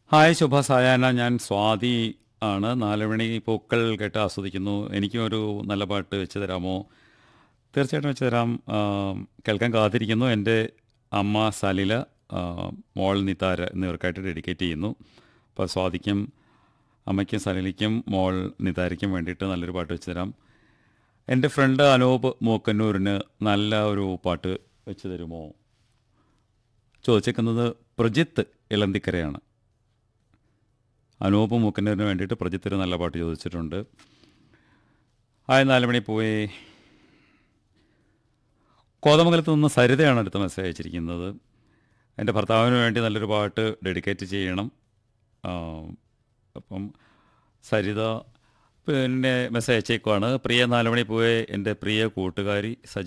hi ശുഭ സായാഹ്ന ഞാൻ സ്വാതി ആണ് നാലുമണി പൂക്കൾ കേട്ട് ആസ്വദിക്കുന്നു എനിക്കും ഒരു നല്ല പാട്ട് വെച്ച് തരാമോ തീർച്ചയായിട്ടും വെച്ച് തരാം ആ, കേൾക്കാൻ കാത്തിരിക്കുന്നു എൻ്റെ അമ്മ സലില ആ, മോൾ നിതാര എന്നിവർക്കായിട്ട് ഡെഡിക്കേറ്റ് ചെയ്യുന്നു അപ്പോൾ സ്വാതിക്കും അമ്മയ്ക്കും സലിലയ്ക്കും മോൾ നിതാരയ്ക്കും വേണ്ടിയിട്ട് നല്ലൊരു പാട്ട് വെച്ച് തരാം എൻ്റെ ഫ്രണ്ട് അനൂപ് മൂക്കന്നൂരിന് നല്ല ഒരു പാട്ട് വെച്ച് തരുമോ ചോദിച്ചേക്കുന്നത് പ്രജിത്ത് ഇളന്തിക്കരയാണ് അനൂപ് മൂക്കന്നൂരിന് വേണ്ടിയിട്ട് പ്രജിത്ത് ഒരു നല്ല പാട്ട് ചോദിച്ചിട്ടുണ്ട് ആയ നാല് മണി പോയി കോതമംഗലത്ത് നിന്ന് സരിതയാണ് അടുത്ത മെസ്സേജ് അയച്ചിരിക്കുന്നത് എൻ്റെ ഭർത്താവിന് വേണ്ടി നല്ലൊരു പാട്ട് ഡെഡിക്കേറ്റ് ചെയ്യണം ആ, അപ്പം സരിത പിന്നെ മെസ്സേജ് അയച്ചേക്കുവാണ് പ്രിയ നാലുമണി പോയി എൻ്റെ പ്രിയ കൂട്ടുകാരി സജി